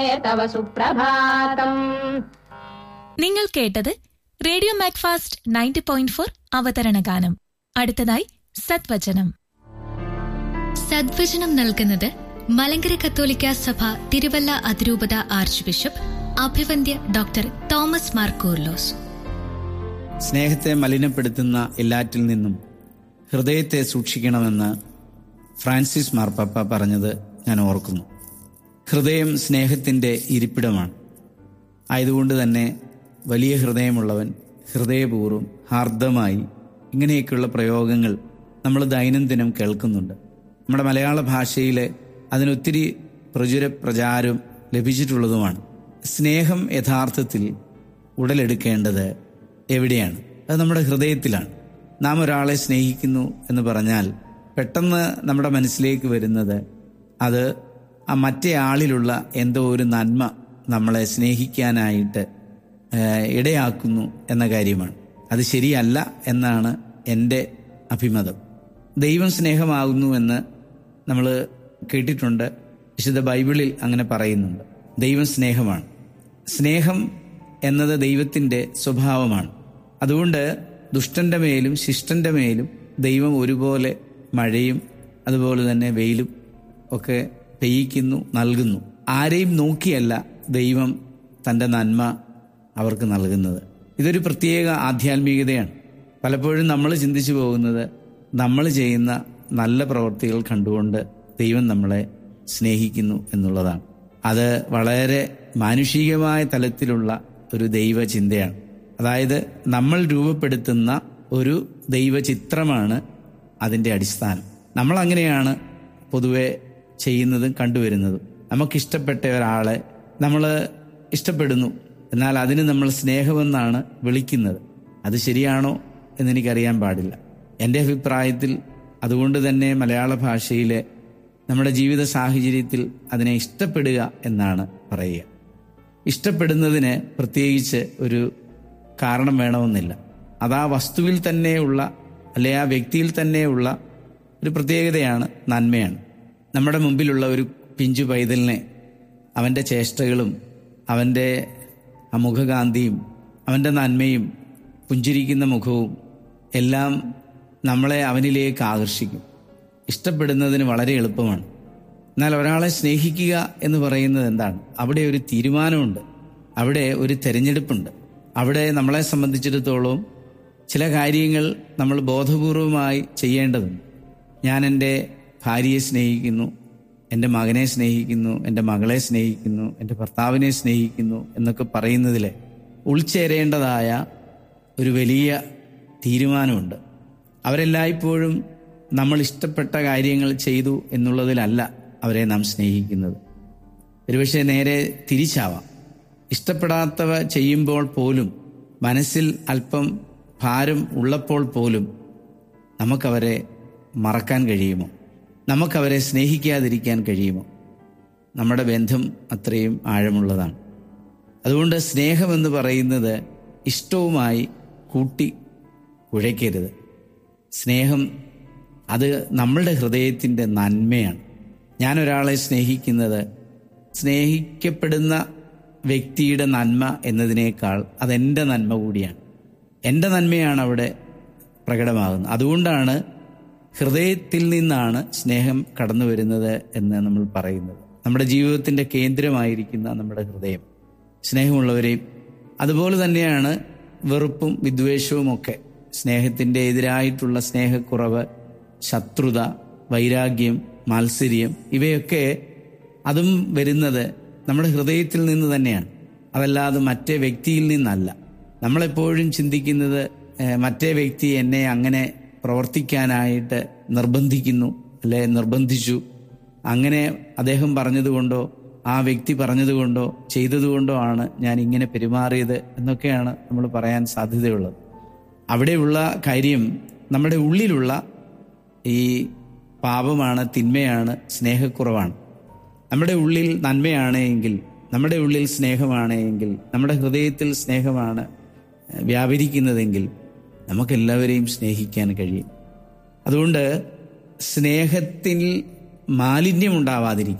तव सुप्रभातम् നിങ്ങൾ കേട്ടത് radio Macfast ninety point four അവതരണ ഗാനം അടുത്തതായി സത്വചനം സദ്വചനം നൽകുന്നത് മലങ്കര കത്തോലിക്ക സഭ തിരുവല്ല അതിരൂപത ആർച്ച് ബിഷപ്പ് അഭിവന്ദ്യ ഡോക്ടർ തോമസ് മാർ കൂർലോസ് സ്നേഹത്തെ മലിനപ്പെടുത്തുന്ന എല്ലാറ്റിൽ നിന്നും ഹൃദയത്തെ സൂക്ഷിക്കണമെന്ന് ഫ്രാൻസിസ് മാർപ്പാപ്പ പറഞ്ഞത് ഞാൻ ഓർക്കുന്നു ഹൃദയം സ്നേഹത്തിൻ്റെ ഇരിപ്പിടമാണ് ആയതുകൊണ്ട് തന്നെ വലിയ ഹൃദയമുള്ളവൻ ഹൃദയപൂർവ്വം ഹാർദമായി ഇങ്ങനെയൊക്കെയുള്ള പ്രയോഗങ്ങൾ നമ്മൾ ദൈനംദിനം കേൾക്കുന്നുണ്ട് നമ്മുടെ മലയാള ഭാഷയിൽ അതിനൊത്തിരി പ്രചുര പ്രചാരം ലഭിച്ചിട്ടുള്ളതുമാണ് സ്നേഹം യഥാർത്ഥത്തിൽ ഉടലെടുക്കേണ്ടത് എവിടെയാണ് അത് നമ്മുടെ ഹൃദയത്തിലാണ് നാം ഒരാളെ സ്നേഹിക്കുന്നു എന്ന് പറഞ്ഞാൽ പെട്ടെന്ന് നമ്മുടെ മനസ്സിലേക്ക് വരുന്നത് അത് ആ മറ്റേ ആളിലുള്ള എന്തോ ഒരു നന്മ നമ്മളെ സ്നേഹിക്കാനായിട്ട് ഏഹ്, ഇടയാക്കുന്നു എന്ന കാര്യമാണ് അത് ശരിയല്ല എന്നാണ് എൻ്റെ അഭിമതം ദൈവം സ്നേഹമാകുന്നു എന്ന് നമ്മൾ കേട്ടിട്ടുണ്ട് വിശുദ്ധ ബൈബിളിൽ അങ്ങനെ പറയുന്നുണ്ട് ദൈവം സ്നേഹമാണ് സ്നേഹം എന്നത് ദൈവത്തിൻ്റെ സ്വഭാവമാണ് അതുകൊണ്ട് ദുഷ്ടന്റെ മേലും ശിഷ്ടന്റെ മേലും ദൈവം ഒരുപോലെ മഴയും അതുപോലെ തന്നെ വെയിലും ഒക്കെ പെയ്യിക്കുന്നു നൽകുന്നു ആരെയും നോക്കിയല്ല ദൈവം തൻ്റെ നന്മ അവർക്ക് നൽകുന്നത് ഇതൊരു പ്രത്യേക ആധ്യാത്മികതയാണ് പലപ്പോഴും നമ്മൾ ചിന്തിച്ചു പോകുന്നത് നമ്മൾ ചെയ്യുന്ന നല്ല പ്രവൃത്തികൾ കണ്ടുകൊണ്ട് ദൈവം നമ്മളെ സ്നേഹിക്കുന്നു എന്നുള്ളതാണ് അത് വളരെ മാനുഷികമായ തലത്തിലുള്ള ഒരു ദൈവചിന്തയാണ് അതായത് നമ്മൾ രൂപപ്പെടുത്തുന്ന ഒരു ദൈവചിത്രമാണ് അതിൻ്റെ അടിസ്ഥാനം നമ്മൾ അങ്ങനെയാണ് പൊതുവെ ചെയ്യുന്നതും കണ്ടുവരുന്നതും നമുക്കിഷ്ടപ്പെട്ട ഒരാളെ നമ്മൾ ഇഷ്ടപ്പെടുന്നു എന്നാൽ അതിന് നമ്മൾ സ്നേഹമെന്നാണ് വിളിക്കുന്നത് അത് ശരിയാണോ എന്നെനിക്കറിയാൻ പാടില്ല എൻ്റെ അഭിപ്രായത്തിൽ അതുകൊണ്ട് തന്നെ മലയാള ഭാഷയിലെ നമ്മുടെ ജീവിത സാഹചര്യത്തിൽ അതിനെ ഇഷ്ടപ്പെടുക എന്നാണ് പറയുക ഇഷ്ടപ്പെടുന്നതിന് പ്രത്യേകിച്ച് ഒരു കാരണം വേണമെന്നില്ല അത് ആ വസ്തുവിൽ തന്നെയുള്ള അല്ലെ ആ വ്യക്തിയിൽ തന്നെയുള്ള ഒരു പ്രത്യേകതയാണ് നന്മയാണ് നമ്മുടെ മുമ്പിലുള്ള ഒരു പിഞ്ചു പൈതലിനെ അവൻ്റെ ചേഷ്ടകളും അവൻ്റെ ആ മുഖകാന്തിയും അവൻ്റെ നന്മയും പുഞ്ചിരിക്കുന്ന മുഖവും എല്ലാം നമ്മളെ അവനിലേക്ക് ആകർഷിക്കും ഇഷ്ടപ്പെടുന്നതിന് വളരെ എളുപ്പമാണ് എന്നാൽ ഒരാളെ സ്നേഹിക്കുക എന്ന് പറയുന്നത് എന്താണ് അവിടെ ഒരു തീരുമാനമുണ്ട് അവിടെ ഒരു തെരഞ്ഞെടുപ്പുണ്ട് അവിടെ നമ്മളെ സംബന്ധിച്ചിടത്തോളം ചില കാര്യങ്ങൾ നമ്മൾ ബോധപൂർവമായി ചെയ്യേണ്ടതുണ്ട് ഞാൻ എൻ്റെ ഭാര്യയെ സ്നേഹിക്കുന്നു എൻ്റെ മകനെ സ്നേഹിക്കുന്നു എൻ്റെ മകളെ സ്നേഹിക്കുന്നു എൻ്റെ ഭർത്താവിനെ സ്നേഹിക്കുന്നു എന്നൊക്കെ പറയുന്നതിൽ ഉൾച്ചേരേണ്ടതായ ഒരു വലിയ തീരുമാനമുണ്ട് അവരെല്ലായ്പ്പോഴും നമ്മൾ ഇഷ്ടപ്പെട്ട കാര്യങ്ങൾ ചെയ്തു എന്നുള്ളതിലല്ല അവരെ നാം സ്നേഹിക്കുന്നത് ഒരുപക്ഷെ നേരെ തിരിച്ചാവാം ഇഷ്ടപ്പെടാത്തവ ചെയ്യുമ്പോൾ പോലും മനസ്സിൽ അല്പം ഭാരം ഉള്ളപ്പോൾ പോലും നമുക്കവരെ മറക്കാൻ കഴിയുമോ നമുക്കവരെ സ്നേഹിക്കാതിരിക്കാൻ കഴിയുമോ നമ്മുടെ ബന്ധം അത്രയും ആഴമുള്ളതാണ് അതുകൊണ്ട് സ്നേഹമെന്ന് പറയുന്നത് ഇഷ്ടവുമായി കൂട്ടി കുഴയ്ക്കരുത് സ്നേഹം അത് നമ്മളുടെ ഹൃദയത്തിൻ്റെ നന്മയാണ് ഞാൻ ഒരാളെ സ്നേഹിക്കുന്നത് സ്നേഹിക്കപ്പെടുന്ന വ്യക്തിയുടെ നന്മ എന്നതിനേക്കാൾ അതെൻ്റെ നന്മ കൂടിയാണ് എൻ്റെ നന്മയാണ് അവിടെ പ്രകടമാകുന്നത് അതുകൊണ്ടാണ് ഹൃദയത്തിൽ നിന്നാണ് സ്നേഹം കടന്നു വരുന്നത് എന്ന് നമ്മൾ പറയുന്നത് നമ്മുടെ ജീവിതത്തിൻ്റെ കേന്ദ്രമായിരിക്കുന്ന നമ്മുടെ ഹൃദയം സ്നേഹമുള്ളവരെയും അതുപോലെ തന്നെയാണ് വെറുപ്പും വിദ്വേഷവും ഒക്കെ സ്നേഹത്തിൻ്റെ എതിരായിട്ടുള്ള സ്നേഹക്കുറവ് ശത്രുത വൈരാഗ്യം മാത്സര്യം ഇവയൊക്കെ അതും വരുന്നത് നമ്മുടെ ഹൃദയത്തിൽ നിന്ന് തന്നെയാണ് അതല്ലാതെ മറ്റേ വ്യക്തിയിൽ നിന്നല്ല നമ്മളെപ്പോഴും ചിന്തിക്കുന്നത് ഏഹ്, മറ്റേ വ്യക്തി എന്നെ അങ്ങനെ പ്രവർത്തിക്കാനായിട്ട് നിർബന്ധിക്കുന്നു അല്ലെ നിർബന്ധിച്ചു അങ്ങനെ അദ്ദേഹം പറഞ്ഞതുകൊണ്ടോ ആ വ്യക്തി പറഞ്ഞതുകൊണ്ടോ ചെയ്തതുകൊണ്ടോ ആണ് ഞാൻ ഇങ്ങനെ പെരുമാറിയത് എന്നൊക്കെയാണ് നമ്മൾ പറയാൻ സാധ്യതയുള്ളത് അവിടെയുള്ള കാര്യം നമ്മുടെ ഉള്ളിലുള്ള ഈ പാപമാണ് തിന്മയാണ് സ്നേഹക്കുറവാണ് നമ്മുടെ ഉള്ളിൽ നന്മയാണ് എങ്കിൽ നമ്മുടെ ഉള്ളിൽ സ്നേഹമാണ് എങ്കിൽ നമ്മുടെ ഹൃദയത്തിൽ സ്നേഹമാണ് ഏഹ്, വ്യാപരിക്കുന്നതെങ്കിൽ നമുക്കെല്ലാവരെയും സ്നേഹിക്കാൻ കഴിയും അതുകൊണ്ട് സ്നേഹത്തിൽ മാലിന്യം ഉണ്ടാവാതിരിക്കാൻ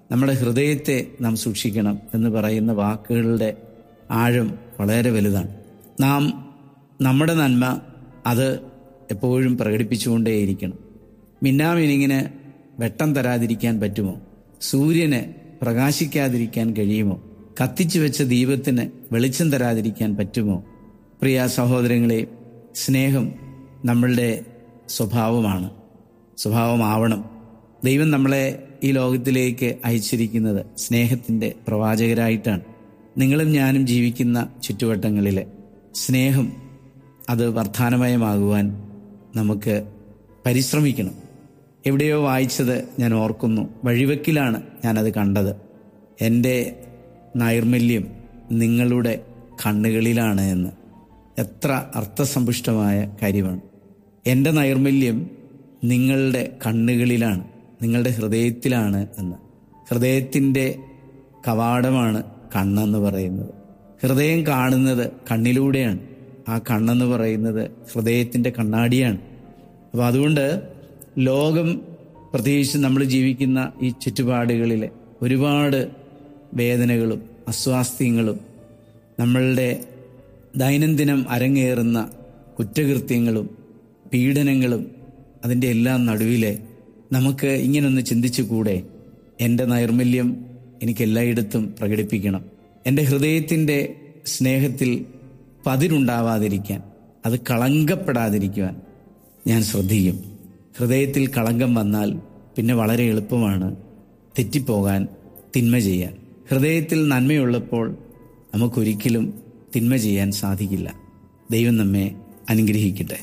നമ്മുടെ ഹൃദയത്തെ നാം സൂക്ഷിക്കണം എന്ന് പറയുന്ന വാക്കുകളുടെ ആഴം വളരെ വലുതാണ് നാം നമ്മുടെ നന്മ അത് എപ്പോഴും പ്രകടിപ്പിച്ചുകൊണ്ടേയിരിക്കണം മിന്നാമിനിങ്ങിന് വെട്ടം തരാതിരിക്കാൻ പറ്റുമോ സൂര്യന് പ്രകാശിക്കാതിരിക്കാൻ കഴിയുമോ കത്തിച്ചു വെച്ച ദീപത്തിന് വെളിച്ചം തരാതിരിക്കാൻ പറ്റുമോ പ്രിയ സഹോദരങ്ങളെ സ്നേഹം നമ്മളുടെ സ്വഭാവമാണ് സ്വഭാവമാവണം ദൈവം നമ്മളെ ഈ ലോകത്തിലേക്ക് അയച്ചിരിക്കുന്നത് സ്നേഹത്തിൻ്റെ പ്രവാചകരായിട്ടാണ് നിങ്ങളും ഞാനും ജീവിക്കുന്ന ചുറ്റുവട്ടങ്ങളിൽ സ്നേഹം അത് വർദ്ധാനമയമാകുവാൻ നമുക്ക് പരിശ്രമിക്കണം എവിടെയോ വായിച്ചത് ഞാൻ ഓർക്കുന്നു വഴിവെക്കിലാണ് ഞാനത് കണ്ടത് എൻ്റെ നൈർമല്യം നിങ്ങളുടെ കണ്ണുകളിലാണ് എന്ന് എത്ര അർത്ഥസമ്പുഷ്ടമായ കാര്യമാണ് എൻ്റെ നൈർമല്യം നിങ്ങളുടെ കണ്ണുകളിലാണ് നിങ്ങളുടെ ഹൃദയത്തിലാണ് എന്ന് ഹൃദയത്തിൻ്റെ കവാടമാണ് കണ്ണെന്ന് പറയുന്നത് ഹൃദയം കാണുന്നത് കണ്ണിലൂടെയാണ് ആ കണ്ണെന്ന് പറയുന്നത് ഹൃദയത്തിൻ്റെ കണ്ണാടിയാണ് അപ്പോൾ അതുകൊണ്ട് ലോകം പ്രത്യേകിച്ച് നമ്മൾ ജീവിക്കുന്ന ഈ ചുറ്റുപാടുകളിൽ ഒരുപാട് വേദനകളും അസ്വാസ്ഥ്യങ്ങളും നമ്മളുടെ ദൈനംദിനം അരങ്ങേറുന്ന കുറ്റകൃത്യങ്ങളും പീഡനങ്ങളും അതിൻ്റെ എല്ലാം നടുവിലെ നമുക്ക് ഇങ്ങനൊന്ന് ചിന്തിച്ചു കൂടെ എൻ്റെ നൈർമല്യം എനിക്ക് എല്ലായിടത്തും പ്രകടിപ്പിക്കണം എൻ്റെ ഹൃദയത്തിൻ്റെ സ്നേഹത്തിൽ പതിരുണ്ടാവാതിരിക്കാൻ അത് കളങ്കപ്പെടാതിരിക്കുവാൻ ഞാൻ ശ്രദ്ധിക്കും ഹൃദയത്തിൽ കളങ്കം വന്നാൽ പിന്നെ വളരെ എളുപ്പമാണ് തെറ്റിപ്പോകാൻ തിന്മ ചെയ്യാൻ ഹൃദയത്തിൽ നന്മയുള്ളപ്പോൾ നമുക്കൊരിക്കലും തിന്മ ചെയ്യാൻ സാധിക്കില്ല ദൈവം നമ്മെ അനുഗ്രഹിക്കട്ടെ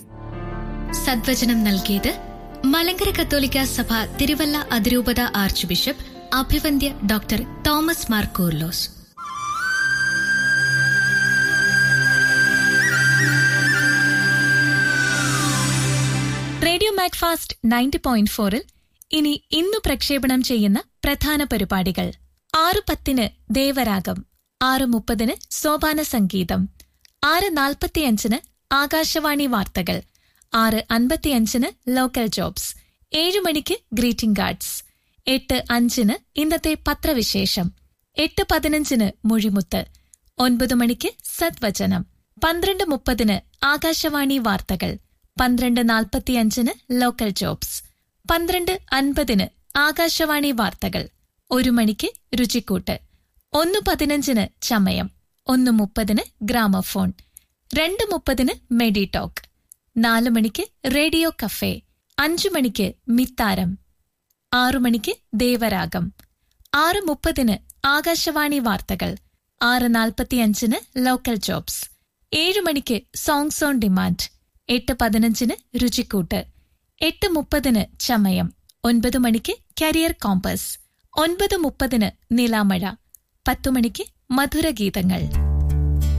സദ്വചനം നൽകിയത് മലങ്കര കത്തോലിക്ക സഭ തിരുവല്ല അതിരൂപത ആർച്ച് ബിഷപ്പ് അഭിവന്ദ്യ doctor Thomas Mar Koorilos radio Macfast ninety point ഫോറിൽ ഇനി ഇന്നു പ്രക്ഷേപണം ചെയ്യുന്ന പ്രധാന പരിപാടികൾ ആറ് പത്തിന് ദേവരാഗം ആറ് മുപ്പതിന് സോപാന സംഗീതം ആറ് നാൽപ്പത്തിയഞ്ചിന് ആകാശവാണി വാർത്തകൾ ആറ് അൻപത്തിയഞ്ചിന് ലോക്കൽ ജോബ്സ് ഏഴു മണിക്ക് ഗ്രീറ്റിംഗ് കാർഡ്സ് എട്ട് അഞ്ചിന് ഇന്നത്തെ പത്രവിശേഷം എട്ട് പതിനഞ്ചിന് മുഴിമുത്ത് ഒൻപത് മണിക്ക് സദ്വചനം പന്ത്രണ്ട് മുപ്പതിന് ആകാശവാണി വാർത്തകൾ പന്ത്രണ്ട് നാൽപ്പത്തിയഞ്ചിന് ലോക്കൽ ജോബ്സ് പന്ത്രണ്ട് അൻപതിന് ആകാശവാണി വാർത്തകൾ ഒരു മണിക്ക് രുചിക്കൂട്ട് ഒന്ന് പതിനഞ്ചിന് ചമയം ഒന്ന് മുപ്പതിന് ഗ്രാമഫോൺ രണ്ട് മുപ്പതിന് മെഡി ടോക്ക് നാലു മണിക്ക് റേഡിയോ കഫേ അഞ്ചു മണിക്ക് മിത്താരം ആറു മണിക്ക് ദേവരാഗം ആറ് മുപ്പതിന് ആകാശവാണി വാർത്തകൾ ആറ് നാൽപ്പത്തിയഞ്ചിന് ലോക്കൽ ജോബ്സ് ഏഴു മണിക്ക് സോങ്സ് ഓൺ ഡിമാൻഡ് എട്ട് പതിനഞ്ചിന് രുചിക്കൂട്ട് എട്ട് മുപ്പതിന് ചമയം ഒൻപത് മണിക്ക് കരിയർ കോമ്പസ് ഒൻപത് മുപ്പതിന് നിലാമഴ പത്തു മണിക്ക് മധുരഗീതങ്ങൾ